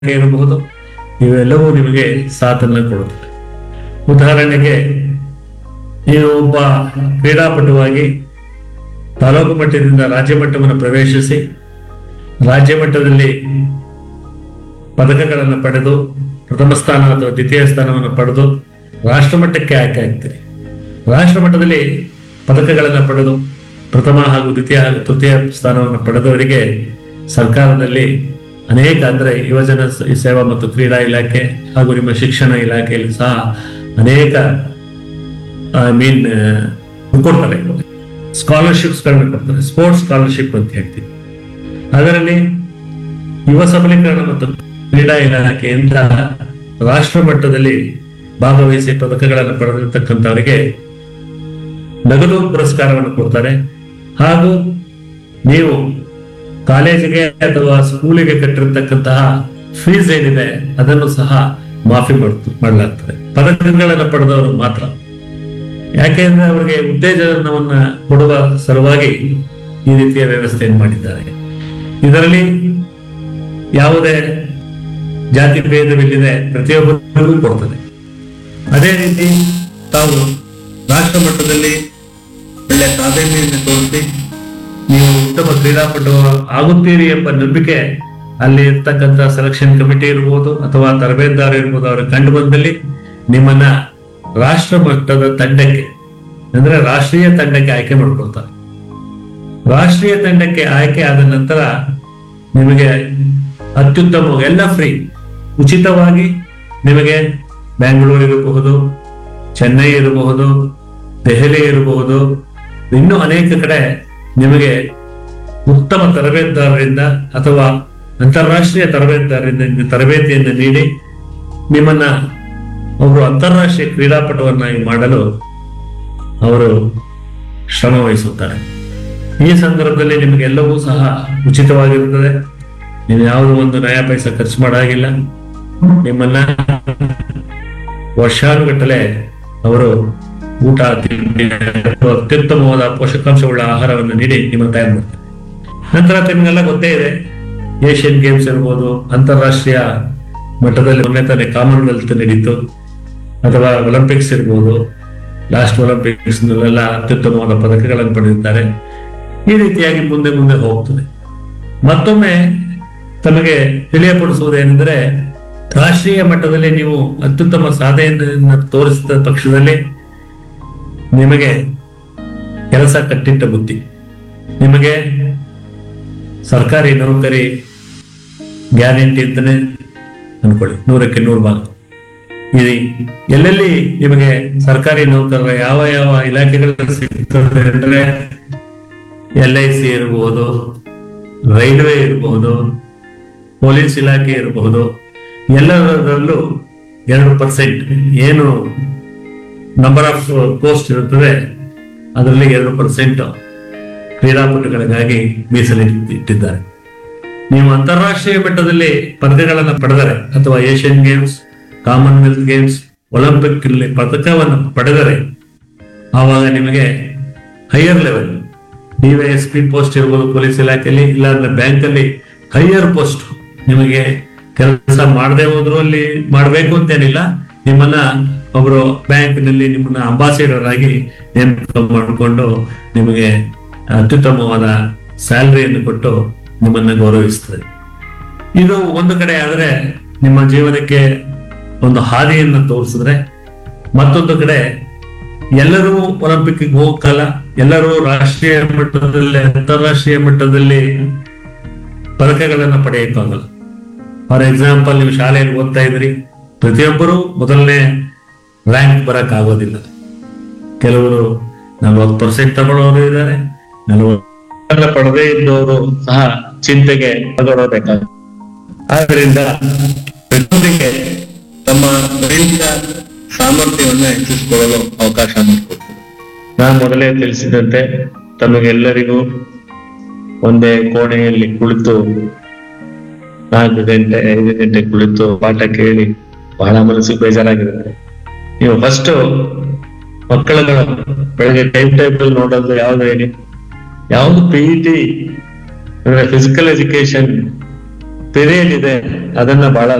ಇಲಾಖೆ ಇರಬಹುದು ಇವೆಲ್ಲವೂ ನಿಮಗೆ ಸಾಥನ್ನು ಕೊಡುತ್ತದೆ ಉದಾಹರಣೆಗೆ ನೀವು ಒಬ್ಬ ಕ್ರೀಡಾಪಟುವಾಗಿ ತಾಲೂಕು ಮಟ್ಟದಿಂದ ರಾಜ್ಯ ಮಟ್ಟವನ್ನು ಪ್ರವೇಶಿಸಿ ರಾಜ್ಯ ಮಟ್ಟದಲ್ಲಿ ಪದಕಗಳನ್ನು ಪಡೆದು ಪ್ರಥಮ ಸ್ಥಾನ ಅಥವಾ ದ್ವಿತೀಯ ಸ್ಥಾನವನ್ನು ಪಡೆದು ರಾಷ್ಟ್ರ ಮಟ್ಟಕ್ಕೆ ಆಯ್ಕೆ ಆಗ್ತೀರಿ ರಾಷ್ಟ್ರ ಮಟ್ಟದಲ್ಲಿ ಪದಕಗಳನ್ನು ಪಡೆದು ಪ್ರಥಮ ಹಾಗೂ ದ್ವಿತೀಯ ಹಾಗೂ ತೃತೀಯ ಸ್ಥಾನವನ್ನು ಪಡೆದವರಿಗೆ ಸರ್ಕಾರದಲ್ಲಿ ಅನೇಕ ಅಂದ್ರೆ ಯುವಜನ ಸ- ಸೇವಾ ಮತ್ತು ಕ್ರೀಡಾ ಇಲಾಖೆ ಹಾಗೂ ನಿಮ್ಮ ಶಿಕ್ಷಣ ಇಲಾಖೆಯಲ್ಲಿ ಸಹ ಅನೇಕ ಐ ಮೀನ್ ಕೊಡ್ತಾರೆ ಸ್ಕಾಲರ್ಶಿಪ್ಸ್ಗಳನ್ನ ಕೊಡ್ತಾರೆ ಸ್ಪೋರ್ಟ್ಸ್ ಸ್ಕಾಲರ್ಶಿಪ್ ಅಂತ ಹೇಳ್ತೀವಿ ಅದರಲ್ಲಿ ಯುವ ಸಬಲೀಕರಣ ಮತ್ತು ಕ್ರೀಡಾ ಇಲಾಖೆಯಿಂದ ರಾಷ್ಟ್ರ ಮಟ್ಟದಲ್ಲಿ ಭಾಗವಹಿಸಿ ಪದಕಗಳನ್ನು ಪಡೆದಿರ್ತಕ್ಕಂಥವರಿಗೆ ನಗದು ಪುರಸ್ಕಾರವನ್ನು ಕೊಡ್ತಾರೆ ಹಾಗೂ ನೀವು ಕಾಲೇಜಿಗೆ ಅಥವಾ ಸ್ಕೂಲಿಗೆ ಕಟ್ಟಿರ್ತಕ್ಕಂತಹ ಫೀಸ್ ಏನಿದೆ ಅದನ್ನು ಸಹ ಮಾಫಿ ಮಾಡ್ತು ಮಾಡಲಾಗ್ತದೆ ಪದಕಗಳನ್ನು ಪಡೆದವರು ಮಾತ್ರ ಯಾಕೆಂದ್ರೆ ಅವರಿಗೆ ಉತ್ತೇಜನವನ್ನ ಕೊಡುವ ಸಲುವಾಗಿ ಈ ರೀತಿಯ ವ್ಯವಸ್ಥೆಯನ್ನು ಮಾಡಿದ್ದಾರೆ ಇದರಲ್ಲಿ ಯಾವುದೇ ಜಾತಿ ಭೇದವಿಲ್ಲದೆ ಪ್ರತಿಯೊಬ್ಬರಿಗೂ ಕೊಡ್ತದೆ ಅದೇ ರೀತಿ ತಾವು ರಾಷ್ಟ್ರ ಮಟ್ಟದಲ್ಲಿ ಒಳ್ಳೆ ಸಾಧನೆಯನ್ನು ತೋರಿಸಿ ನೀವು ಉತ್ತಮ ಕ್ರೀಡಾಪಟು ಆಗುತ್ತೀರಿ ಎಂಬ ನಂಬಿಕೆ ಅಲ್ಲಿ ಇರ್ತಕ್ಕಂಥ ಸೆಲೆಕ್ಷನ್ ಕಮಿಟಿ ಇರ್ಬೋದು ಅಥವಾ ತರಬೇತುದಾರ ಇರ್ಬೋದು ಅವರು ಕಂಡು ಬಂದಲ್ಲಿ ನಿಮ್ಮನ್ನ ರಾಷ್ಟ್ರ ಮಟ್ಟದ ತಂಡಕ್ಕೆ ಅಂದ್ರೆ ರಾಷ್ಟ್ರೀಯ ತಂಡಕ್ಕೆ ಆಯ್ಕೆ ಮಾಡ್ಕೊಳ್ತಾರೆ ರಾಷ್ಟ್ರೀಯ ತಂಡಕ್ಕೆ ಆಯ್ಕೆ ಆದ ನಂತರ ನಿಮಗೆ ಅತ್ಯುತ್ತಮ ಎಲ್ಲ ಫ್ರೀ ಉಚಿತವಾಗಿ ನಿಮಗೆ ಬೆಂಗಳೂರು ಇರಬಹುದು ಚೆನ್ನೈ ಇರಬಹುದು ದೆಹಲಿ ಇರಬಹುದು ಇನ್ನೂ ಅನೇಕ ಕಡೆ ನಿಮಗೆ ಉತ್ತಮ ತರಬೇತುದಾರರಿಂದ ಅಥವಾ ಅಂತಾರಾಷ್ಟ್ರೀಯ ತರಬೇತುದಾರರಿಂದ ನಿಮಗೆ ತರಬೇತಿಯನ್ನು ನೀಡಿ ನಿಮ್ಮನ್ನ ಒಬ್ಬರು ಅಂತಾರಾಷ್ಟ್ರೀಯ ಕ್ರೀಡಾಪಟುವನ್ನಾಗಿ ಮಾಡಲು ಅವರು ಶ್ರಮ ವಹಿಸುತ್ತಾರೆ ಈ ಸಂದರ್ಭದಲ್ಲಿ ನಿಮಗೆ ಎಲ್ಲವೂ ಸಹ ಉಚಿತವಾಗಿರುತ್ತದೆ ನೀವು ಯಾವುದೋ ಒಂದು ನಯಾ ಪೈಸಾ ಖರ್ಚು ಮಾಡಾಗಿಲ್ಲ ನಿಮ್ಮನ್ನ ವರ್ಷಾನುಗಟ್ಟಲೆ ಅವರು ಊಟ ತಿಂಡಿ ಅಥವಾ ಅತ್ಯುತ್ತಮವಾದ ಪೋಷಕಾಂಶವುಳ್ಳ ಆಹಾರವನ್ನು ನೀಡಿ ನಿಮ್ಮನ್ನು ತಯಾರು ಮಾಡ್ತಾರೆ ನಂತರ ನಿಮಗೆಲ್ಲ ಗೊತ್ತೇ ಇದೆ ಏಷ್ಯನ್ ಗೇಮ್ಸ್ ಇರ್ಬೋದು ಅಂತಾರಾಷ್ಟ್ರೀಯ ಮಟ್ಟದಲ್ಲಿ ಮೊನ್ನೆ ತಾನೇ ಕಾಮನ್ವೆಲ್ತ್ ನಡೀತು ಅಥವಾ ಒಲಿಂಪಿಕ್ಸ್ ಇರ್ಬೋದು ಲಾಸ್ಟ್ ಒಲಿಂಪಿಕ್ಸ್ ನಲ್ಲೆಲ್ಲ ಅತ್ಯುತ್ತಮವಾದ ಪದಕಗಳನ್ನು ಪಡೆದಿದ್ದಾರೆ ಈ ರೀತಿಯಾಗಿ ಮುಂದೆ ಮುಂದೆ ಹೋಗ್ತದೆ ಮತ್ತೊಮ್ಮೆ ತಮಗೆ ತಿಳಿಯಪಡಿಸುವುದೇನೆಂದರೆ ರಾಷ್ಟ್ರೀಯ ಮಟ್ಟದಲ್ಲಿ ನೀವು ಅತ್ಯುತ್ತಮ ಸಾಧನೆಯನ್ನು ತೋರಿಸಿದ ಪಕ್ಷದಲ್ಲಿ ನಿಮಗೆ ಕೆಲಸ ಕಟ್ಟಿಟ್ಟ ಬುದ್ಧಿ ನಿಮಗೆ ಸರ್ಕಾರಿ ನೌಕರಿ ಗ್ಯಾರಂಟಿ ಅಂತಾನೆ ಅನ್ಕೊಳ್ಳಿ ನೂರಕ್ಕೆ ನೂರು ಭಾಗ ಇದು ಎಲ್ಲೆಲ್ಲಿ ನಿಮಗೆ ಸರ್ಕಾರಿ ನೌಕರರ ಯಾವ ಯಾವ ಇಲಾಖೆಗಳು ಸಿಗ್ತದೆ ಅಂದ್ರೆ ಎಲ್ ಐ ಸಿ ಇರಬಹುದು ರೈಲ್ವೆ ಇರಬಹುದು ಪೊಲೀಸ್ ಇಲಾಖೆ ಇರಬಹುದು ಎಲ್ಲದರಲ್ಲೂ ಎರಡು ಪರ್ಸೆಂಟ್ ಏನು ನಂಬರ್ ಆಫ್ ಪೋಸ್ಟ್ ಇರುತ್ತದೆ ಅದರಲ್ಲಿ ಎರಡು ಪರ್ಸೆಂಟ್ ಕ್ರೀಡಾಪಟುಗಳಿಗಾಗಿ ಮೀಸಲಿಟ್ಟಿದ್ದಾರೆ ನೀವು ಅಂತಾರಾಷ್ಟ್ರೀಯ ಮಟ್ಟದಲ್ಲಿ ಪದಕಗಳನ್ನು ಪಡೆದರೆ ಅಥವಾ Asian games Commonwealth games Olympic ಅಲ್ಲಿ ಪದಕವನ್ನು ಪಡೆದರೆ ಆವಾಗ ನಿಮಗೆ higher level DYSP post ಇರ್ಬೋದು ಪೊಲೀಸ್ ಇಲಾಖೆಯಲ್ಲಿ ಇಲ್ಲಾಂದ್ರೆ ಬ್ಯಾಂಕ್ ಅಲ್ಲಿ ಹೈಯರ್ ಪೋಸ್ಟ್ ನಿಮಗೆ ಕೆಲಸ ಮಾಡದೆ ಹೋದ್ರು ಅಲ್ಲಿ ಮಾಡಬೇಕು ಅಂತೇನಿಲ್ಲ ನಿಮ್ಮನ್ನ ಒಬ್ರು ಬ್ಯಾಂಕ್ ನಲ್ಲಿ ನಿಮ್ಮನ್ನ ಅಂಬಾಸಿಡರ್ ಆಗಿ ನೇಮಕ ಮಾಡಿಕೊಂಡು ನಿಮಗೆ ಅತ್ಯುತ್ತಮವಾದ ಸ್ಯಾಲರಿಯನ್ನು ಕೊಟ್ಟು ನಿಮ್ಮನ್ನ ಗೌರವಿಸ್ತದೆ ಇದು ಒಂದು ಕಡೆ ಆದ್ರೆ ನಿಮ್ಮ ಜೀವನಕ್ಕೆ ಒಂದು ಹಾದಿಯನ್ನು ತೋರಿಸಿದ್ರೆ ಮತ್ತೊಂದು ಕಡೆ ಎಲ್ಲರೂ ಒಲಿಂಪಿಕ್ ಹೋಗಲ್ಲ ಎಲ್ಲರೂ ರಾಷ್ಟ್ರೀಯ ಮಟ್ಟದಲ್ಲಿ ಅಂತಾರಾಷ್ಟ್ರೀಯ ಮಟ್ಟದಲ್ಲಿ ಪದಕಗಳನ್ನ ಪಡೆಯಕ್ಕಾಗಲ್ಲ ಫಾರ್ ಎಕ್ಸಾಂಪಲ್ ನೀವು ಶಾಲೆಯಲ್ಲಿ ಓದ್ತಾ ಇದ್ರಿ ಪ್ರತಿಯೊಬ್ಬರು ಮೊದಲನೇ ರ್ಯಾಂಕ್ ಬರಕ್ ಆಗೋದಿಲ್ಲ ಕೆಲವರು ನಲವತ್ತು ಪರ್ಸೆಂಟ್ ತಗೊಳ್ಳೋರು ಇದ್ದಾರೆ ನಲವತ್ತು ಪಡೆದೇ ಇದ್ದವರು ಸಹ ಚಿಂತೆಗೆ ತಗೊಳ್ಳಬೇಕಾಗುತ್ತೆ ಆದ್ರಿಂದ ಪ್ರತಿಯೊಬ್ಬರಿಗೆ ತಮ್ಮ ದೈಹಿಕ ಸಾಮರ್ಥ್ಯವನ್ನು ಹೆಚ್ಚಿಸಿಕೊಳ್ಳಲು ಅವಕಾಶ ಮಾಡಿಕೊಡ್ತದೆ ನಾನು ಮೊದಲೇ ತಿಳಿಸಿದಂತೆ ತಮಗೆಲ್ಲರಿಗೂ ಒಂದೇ ಕೋಣೆಯಲ್ಲಿ ಕುಳಿತು ನಾಲ್ಕು ಗಂಟೆ ಐದು ಗಂಟೆ ಕುಳಿತು ಪಾಠ ಕೇಳಿ ಬಹಳ ಮನಸ್ಸಿಗೆ ಬೇಜಾರಾಗಿರುತ್ತೆ ನೀವು ಫಸ್ಟ್ ಮಕ್ಕಳುಗಳ ಬೆಳಗ್ಗೆ ಟೈಮ್ ಟೇಬಲ್ ನೋಡೋದು ಯಾವ್ದು ಹೇಳಿ ಯಾವ್ದು ಪಿ ಟಿ ಅಂದ್ರೆ ಫಿಸಿಕಲ್ ಎಜುಕೇಶನ್ ಪೀರಿಯಡ್ ಇದೆ ಅದನ್ನ ಬಹಳ